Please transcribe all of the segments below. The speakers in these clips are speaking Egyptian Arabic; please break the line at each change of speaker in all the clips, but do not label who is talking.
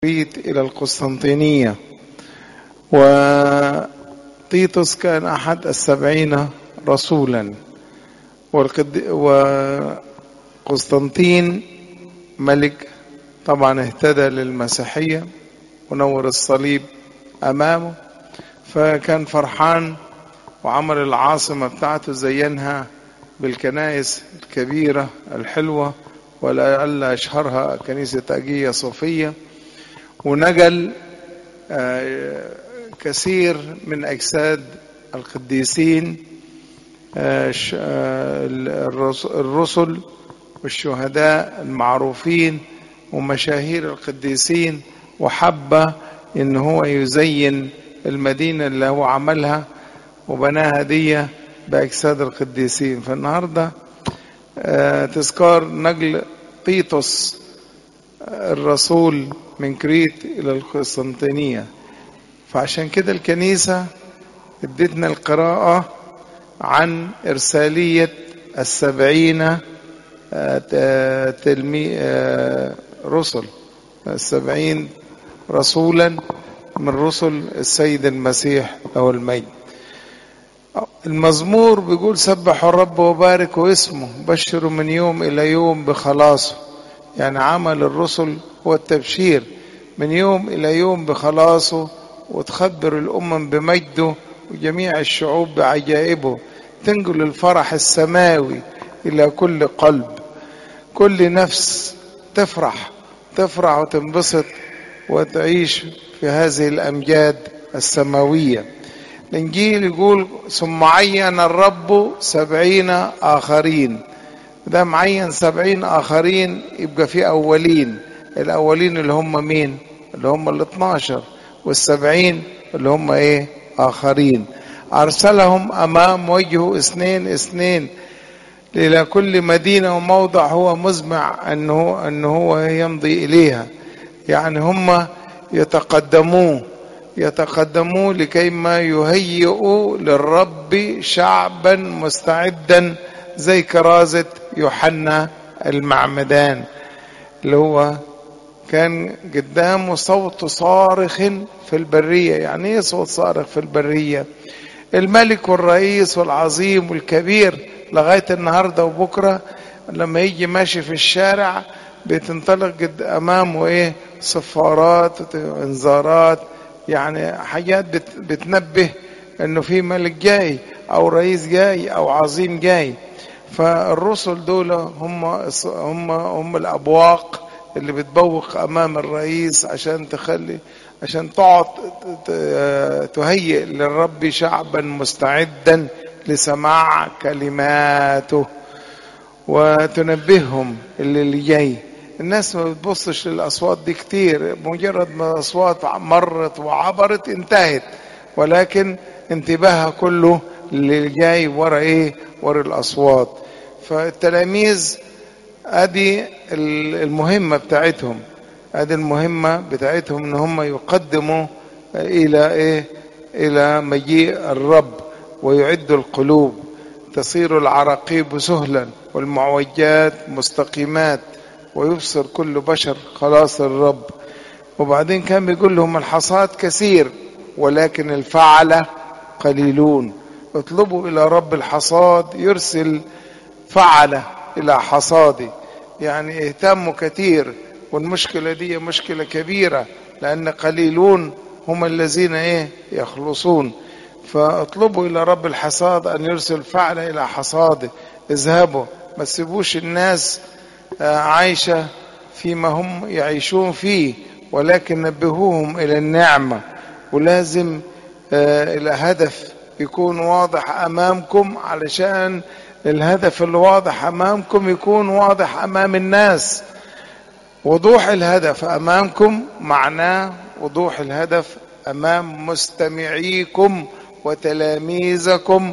إلى القسطنطينية وطيطس كان أحد السبعين رسولا وقسطنطين ملك طبعا اهتدى للمسيحية ونور الصليب أمامه فكان فرحان وعمل العاصمة بتاعته زينها بالكنائس الكبيرة الحلوة ولعل أشهرها كنيسة أجية صوفية ونجل كثير من أجساد القديسين الرسل والشهداء المعروفين ومشاهير القديسين وحب ان هو يزين المدينة اللي هو عملها وبناها دي بأجساد القديسين فالنهاردة تذكار نقل طيطس الرسول من كريت إلى القسطنطينية فعشان كده الكنيسة ادتنا القراءة عن إرسالية السبعين تلمي رسل السبعين رسولا من رسل السيد المسيح له المجد المزمور بيقول سبحوا الرب وباركوا اسمه بشروا من يوم إلى يوم بخلاصه يعني عمل الرسل هو التبشير من يوم إلى يوم بخلاصه وتخبر الأمم بمجده وجميع الشعوب بعجائبه تنقل الفرح السماوي إلى كل قلب كل نفس تفرح تفرح وتنبسط وتعيش في هذه الأمجاد السماوية الإنجيل يقول ثم عين الرب سبعين آخرين ده معين سبعين آخرين يبقى في أولين الأولين اللي هم مين اللي هم الاثناشر والسبعين اللي هم ايه آخرين أرسلهم أمام وجهه اثنين اثنين إلى كل مدينة وموضع هو مزمع أنه, أنه هو يمضي إليها يعني هم يتقدموه يتقدموا لكي ما يهيئوا للرب شعبا مستعدا زي كرازة يوحنا المعمدان اللي هو كان قدامه صوت صارخ في البرية يعني ايه صوت صارخ في البرية الملك والرئيس والعظيم والكبير لغاية النهاردة وبكرة لما يجي ماشي في الشارع بتنطلق قد أمامه ايه صفارات وانذارات يعني حاجات بتنبه انه في ملك جاي او رئيس جاي او عظيم جاي فالرسل دول هم هم هم الابواق اللي بتبوق امام الرئيس عشان تخلي عشان تقعد تهيئ للرب شعبا مستعدا لسماع كلماته وتنبههم اللي, اللي جاي الناس ما بتبصش للاصوات دي كتير مجرد ما الاصوات مرت وعبرت انتهت ولكن انتباهها كله اللي جاي ورا ايه ورا الاصوات فالتلاميذ ادي المهمة بتاعتهم ادي المهمة بتاعتهم ان هم يقدموا الى ايه الى مجيء الرب ويعدوا القلوب تصير العراقيب سهلا والمعوجات مستقيمات ويبصر كل بشر خلاص الرب وبعدين كان بيقول لهم الحصاد كثير ولكن الفعلة قليلون اطلبوا إلى رب الحصاد يرسل فعلة إلى حصاده يعني اهتموا كثير والمشكلة دي مشكلة كبيرة لأن قليلون هم الذين ايه يخلصون فاطلبوا إلى رب الحصاد أن يرسل فعلة إلى حصاده اذهبوا ما تسيبوش الناس عايشة فيما هم يعيشون فيه ولكن نبهوهم إلى النعمة ولازم الهدف يكون واضح أمامكم علشان الهدف الواضح أمامكم يكون واضح أمام الناس وضوح الهدف أمامكم معناه وضوح الهدف أمام مستمعيكم وتلاميذكم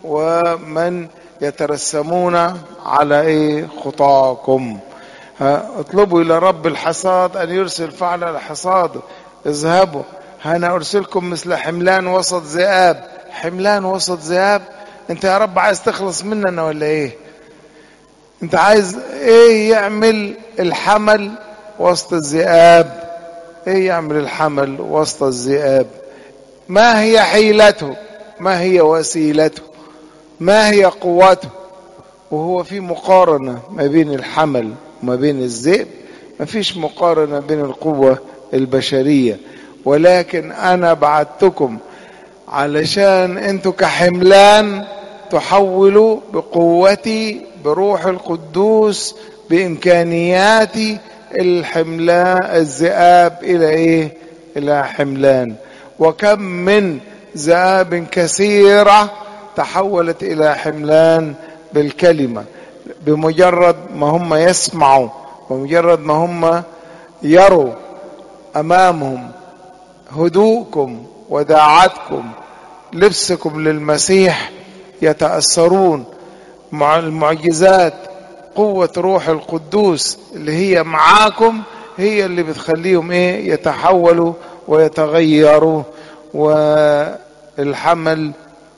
ومن يترسمون على ايه خطاكم اطلبوا الى رب الحصاد ان يرسل فعل الحصاد اذهبوا انا ارسلكم مثل حملان وسط ذئاب حملان وسط ذئاب انت يا رب عايز تخلص مننا ولا ايه انت عايز ايه يعمل الحمل وسط الذئاب ايه يعمل الحمل وسط الذئاب ما هي حيلته ما هي وسيلته ما هي قوته وهو في مقارنة ما بين الحمل وما بين الذئب ما فيش مقارنة بين القوة البشرية ولكن أنا بعتكم علشان أنتوا كحملان تحولوا بقوتي بروح القدوس بإمكانياتي الحملان الذئاب إلى إيه؟ إلى حملان وكم من ذئاب كثيرة تحولت إلى حملان بالكلمة بمجرد ما هم يسمعوا بمجرد ما هم يروا أمامهم هدوءكم وداعتكم لبسكم للمسيح يتأثرون مع المعجزات قوة روح القدوس اللي هي معاكم هي اللي بتخليهم ايه يتحولوا ويتغيروا والحمل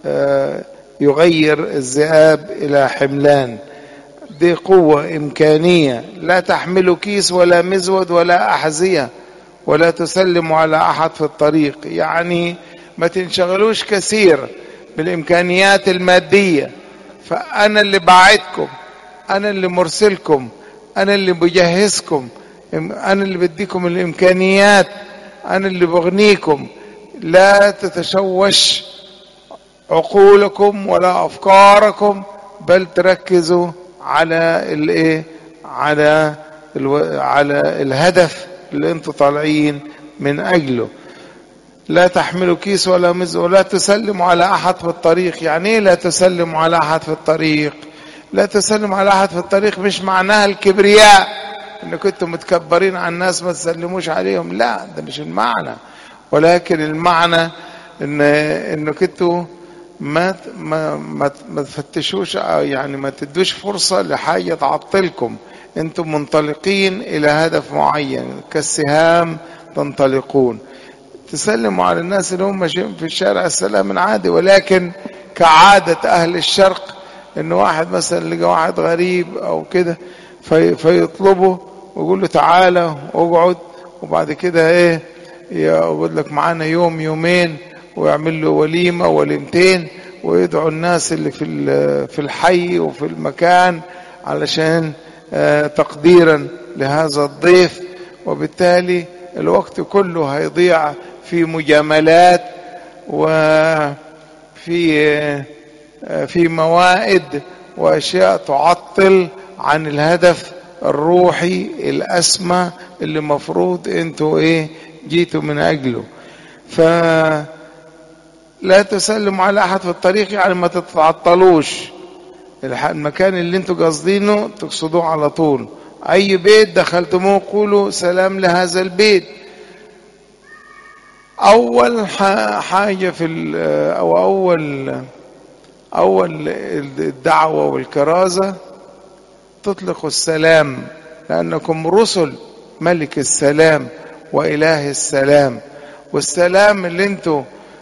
يغير الذئاب الى حملان دي قوة إمكانية لا تحمل كيس ولا مزود ولا أحذية ولا تسلم على أحد في الطريق يعني ما تنشغلوش كثير بالإمكانيات المادية فأنا اللي بعدكم أنا اللي مرسلكم أنا اللي بجهزكم أنا اللي بديكم الإمكانيات أنا اللي بغنيكم لا تتشوش عقولكم ولا أفكاركم بل تركزوا على الايه على الو... على الهدف اللي انتوا طالعين من اجله لا تحملوا كيس ولا مز ولا تسلموا على احد في الطريق يعني ايه لا تسلموا على احد في الطريق لا تسلموا على احد في الطريق مش معناها الكبرياء ان كنتم متكبرين على الناس ما تسلموش عليهم لا ده مش المعنى ولكن المعنى ان انك انتوا ما ما ما, ما تفتشوش يعني ما تدوش فرصة لحاجة تعطلكم انتم منطلقين الى هدف معين كالسهام تنطلقون تسلموا على الناس اللي هم ماشيين في الشارع السلام عادي ولكن كعادة اهل الشرق ان واحد مثلا لقى واحد غريب او كده في فيطلبه ويقول له تعالى واقعد وبعد كده ايه يقول لك معانا يوم يومين ويعمل له وليمة وليمتين ويدعو الناس اللي في في الحي وفي المكان علشان تقديرا لهذا الضيف وبالتالي الوقت كله هيضيع في مجاملات وفي في موائد واشياء تعطل عن الهدف الروحي الاسمى اللي مفروض انتوا ايه جيتوا من اجله ف لا تسلموا على احد في الطريق يعني ما تتعطلوش المكان اللي انتوا قاصدينه تقصدوه على طول اي بيت دخلتموه قولوا سلام لهذا البيت اول حاجة في او اول اول الدعوة والكرازة تطلقوا السلام لانكم رسل ملك السلام واله السلام والسلام اللي انتوا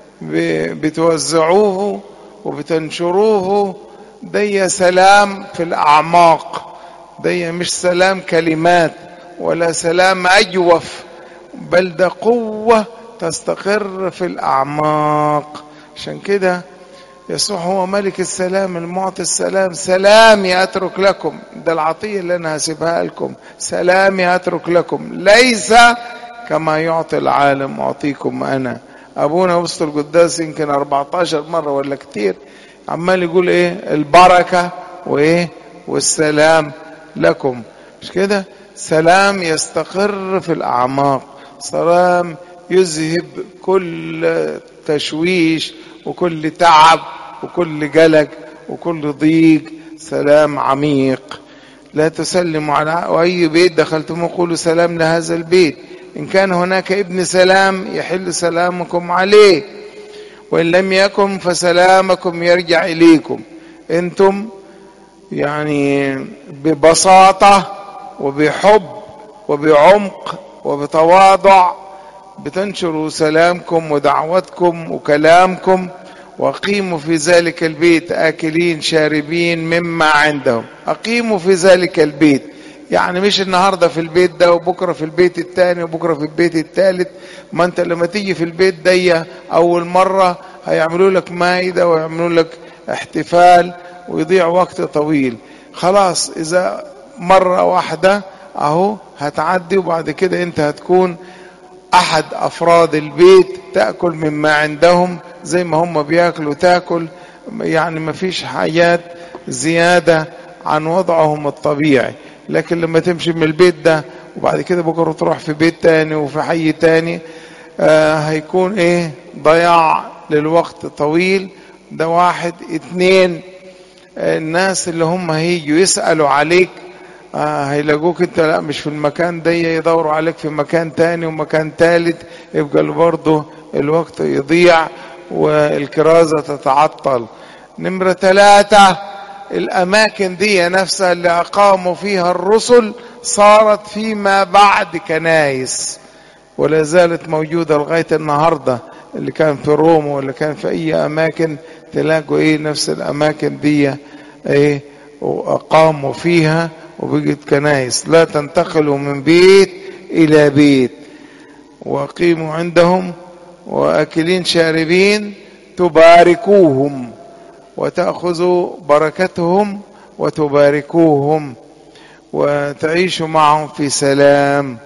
بتوزعوه وبتنشروه دي سلام في الأعماق دي مش سلام كلمات ولا سلام أجوف بل ده قوة تستقر في الأعماق عشان كده يسوع هو ملك السلام المعطي السلام سلامي أترك لكم ده العطية اللي أنا هسيبها لكم سلامي أترك لكم ليس كما يعطي العالم أعطيكم أنا ابونا وسط القداس يمكن 14 مره ولا كتير عمال يقول ايه البركه وايه والسلام لكم مش كده سلام يستقر في الاعماق سلام يذهب كل تشويش وكل تعب وكل قلق وكل ضيق سلام عميق لا تسلموا على اي بيت دخلتم قولوا سلام لهذا البيت إن كان هناك ابن سلام يحل سلامكم عليه وإن لم يكن فسلامكم يرجع إليكم أنتم يعني ببساطة وبحب وبعمق وبتواضع بتنشروا سلامكم ودعوتكم وكلامكم وأقيموا في ذلك البيت آكلين شاربين مما عندهم أقيموا في ذلك البيت يعني مش النهاردة في البيت ده وبكرة في البيت التاني وبكرة في البيت التالت ما انت لما تيجي في البيت دي اول مرة هيعملوا لك مائدة ويعملوا لك احتفال ويضيع وقت طويل خلاص اذا مرة واحدة اهو هتعدي وبعد كده انت هتكون احد افراد البيت تأكل مما عندهم زي ما هم بياكلوا تاكل يعني ما فيش حاجات زيادة عن وضعهم الطبيعي لكن لما تمشي من البيت ده وبعد كده بكره تروح في بيت تاني وفي حي تاني آه هيكون ايه ضياع للوقت طويل ده واحد اتنين آه الناس اللي هم هيجوا يسألوا عليك آه هيلاقوك انت لا مش في المكان ده يدوروا عليك في مكان تاني ومكان تالت يبقى برضه الوقت يضيع والكرازة تتعطل نمرة ثلاثة الأماكن دي نفسها اللي أقاموا فيها الرسل صارت فيما بعد كنايس ولا زالت موجودة لغاية النهاردة اللي كان في روما واللي كان في أي أماكن تلاقوا إيه نفس الأماكن دي إيه وأقاموا فيها وبقت كنايس لا تنتقلوا من بيت إلى بيت وأقيموا عندهم وأكلين شاربين تباركوهم وتأخذوا بركتهم وتباركوهم وتعيشوا معهم في سلام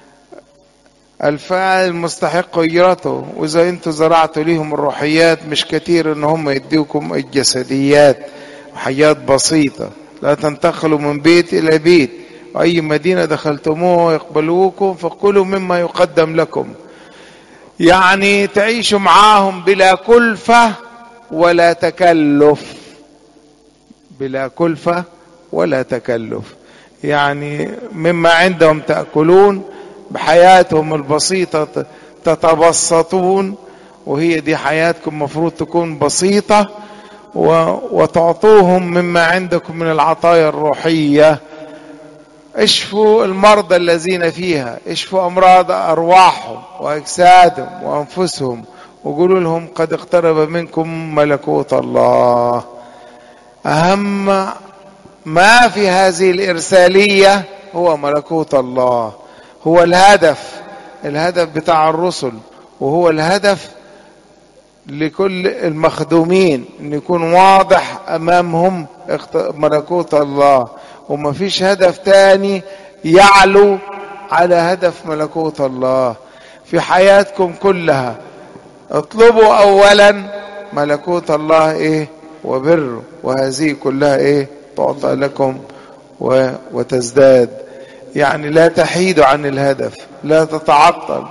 الفاعل مستحق اجرته واذا انتم زرعتوا ليهم الروحيات مش كتير ان هم يديكم الجسديات حاجات بسيطة لا تنتقلوا من بيت الى بيت واي مدينة دخلتموه يقبلوكم فكلوا مما يقدم لكم يعني تعيشوا معاهم بلا كلفة ولا تكلف بلا كلفة ولا تكلف يعني مما عندهم تأكلون بحياتهم البسيطة تتبسطون وهي دي حياتكم مفروض تكون بسيطة وتعطوهم مما عندكم من العطايا الروحية اشفوا المرضى الذين فيها اشفوا أمراض أرواحهم وأجسادهم وأنفسهم وقولوا لهم قد اقترب منكم ملكوت الله أهم ما في هذه الإرسالية هو ملكوت الله هو الهدف الهدف بتاع الرسل وهو الهدف لكل المخدومين ان يكون واضح امامهم ملكوت الله وما فيش هدف تاني يعلو على هدف ملكوت الله في حياتكم كلها اطلبوا اولا ملكوت الله ايه وبره وهذه كلها ايه تعطى لكم و... وتزداد يعني لا تحيدوا عن الهدف لا تتعطل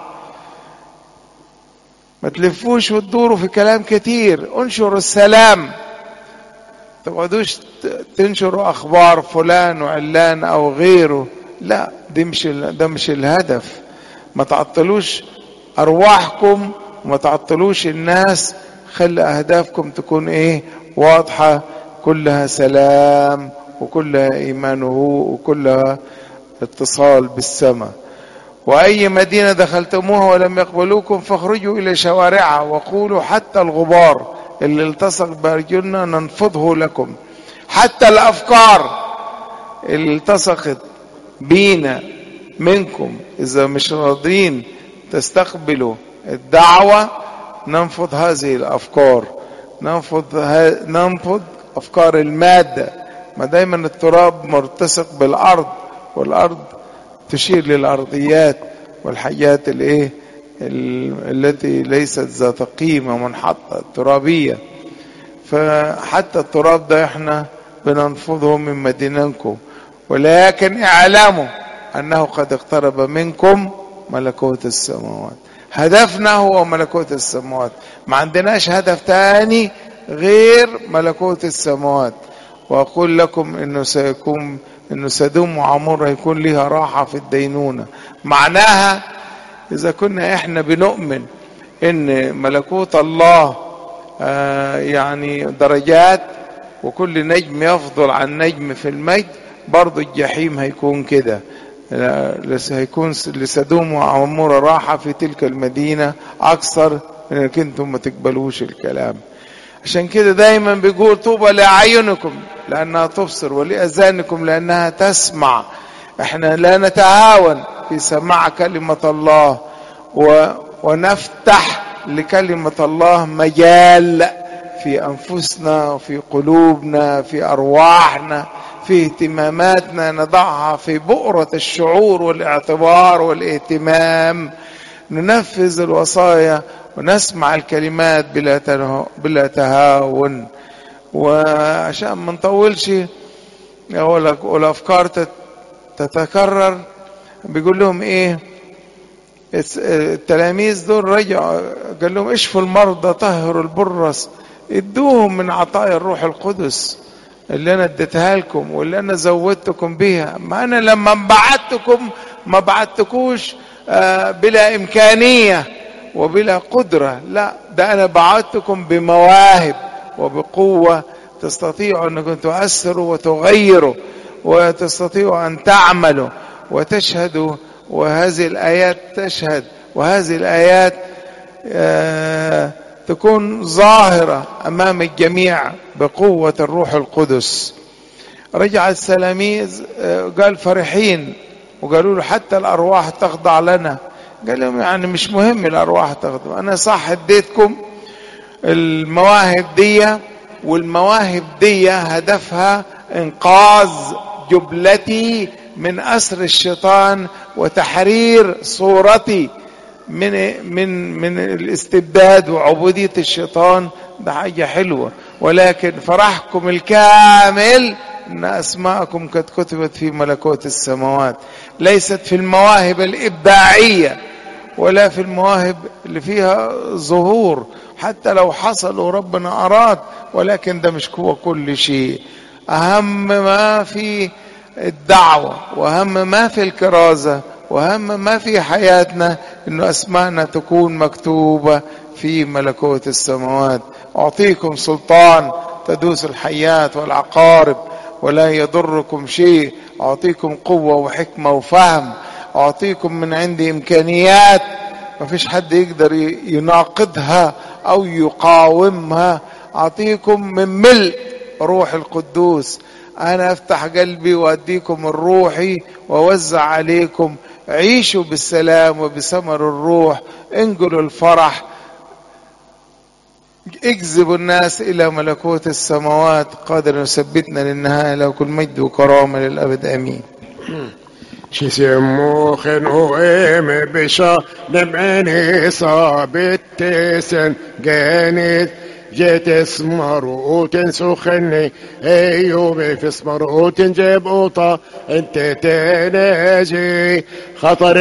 ما تلفوش وتدوروا في كلام كتير انشروا السلام تقعدوش تنشروا اخبار فلان وعلان او غيره لا دي مش ده مش الهدف ما تعطلوش ارواحكم وما تعطلوش الناس خلي اهدافكم تكون ايه واضحه كلها سلام وكلها ايمان وكلها اتصال بالسماء واي مدينه دخلتموها ولم يقبلوكم فاخرجوا الى شوارعها وقولوا حتى الغبار اللي التصق بارجلنا ننفضه لكم حتى الافكار اللي التصقت بينا منكم اذا مش راضين تستقبلوا الدعوه ننفض هذه الافكار ننفض ها... ننفض افكار الماده ما دايما التراب مرتسق بالارض والارض تشير للارضيات والحاجات الايه التي ليست ذات قيمه منحطه ترابيه فحتى التراب ده احنا بننفضه من مدينتكم ولكن اعلموا انه قد اقترب منكم ملكوت السماوات هدفنا هو ملكوت السماوات ما عندناش هدف تاني غير ملكوت السماوات واقول لكم انه سيكون انه سدوم وعمور هيكون لها راحة في الدينونة معناها اذا كنا احنا بنؤمن ان ملكوت الله آه يعني درجات وكل نجم يفضل عن نجم في المجد برضو الجحيم هيكون كده هيكون لسدوم وعمورة راحة في تلك المدينة أكثر من انك انتم ما تقبلوش الكلام عشان كده دايما بيقول طوبى لأعينكم لأنها تبصر ولأذانكم لأنها تسمع احنا لا نتهاون في سماع كلمة الله و... ونفتح لكلمة الله مجال في أنفسنا وفي قلوبنا في أرواحنا في اهتماماتنا نضعها في بؤرة الشعور والاعتبار والاهتمام ننفذ الوصايا ونسمع الكلمات بلا بلا تهاون وعشان ما نطولش اقول لك الافكار تتكرر بيقول لهم ايه التلاميذ دول رجعوا قال لهم اشفوا المرضى طهروا البرص ادوهم من عطايا الروح القدس اللي انا اديتها لكم واللي انا زودتكم بيها ما انا لما بعتكم ما بعتكوش بلا امكانيه وبلا قدره لا ده انا بعتكم بمواهب وبقوه تستطيعوا انكم تؤثروا وتغيروا وتستطيعوا ان تعملوا وتشهدوا وهذه الايات تشهد وهذه الايات آه تكون ظاهره امام الجميع بقوه الروح القدس رجع التلاميذ آه قال فرحين وقالوا له حتى الارواح تخضع لنا قال لهم يعني مش مهم الارواح تخضع انا صح اديتكم المواهب دي والمواهب دي هدفها انقاذ جبلتي من اسر الشيطان وتحرير صورتي من من من الاستبداد وعبوديه الشيطان ده حاجه حلوه ولكن فرحكم الكامل ان اسماءكم قد كتبت في ملكوت السماوات ليست في المواهب الابداعيه ولا في المواهب اللي فيها ظهور حتى لو حصل وربنا اراد ولكن ده مش هو كل شيء اهم ما في الدعوه واهم ما في الكرازه واهم ما في حياتنا انه اسماءنا تكون مكتوبه في ملكوت السماوات اعطيكم سلطان تدوس الحيات والعقارب ولا يضركم شيء اعطيكم قوه وحكمه وفهم اعطيكم من عندي امكانيات ما فيش حد يقدر يناقضها او يقاومها اعطيكم من ملء روح القدوس انا افتح قلبي واديكم الروحي واوزع عليكم عيشوا بالسلام وبثمر الروح انقلوا الفرح اجذبوا الناس الى ملكوت السماوات قادر يثبتنا للنهايه له كل مجد وكرامه للابد امين
شسمو خنو ام بشا نمعني صابت تسن جانت جيت اسمر سخني ايوبي في اسمر جيب قوطة انت تناجي خطر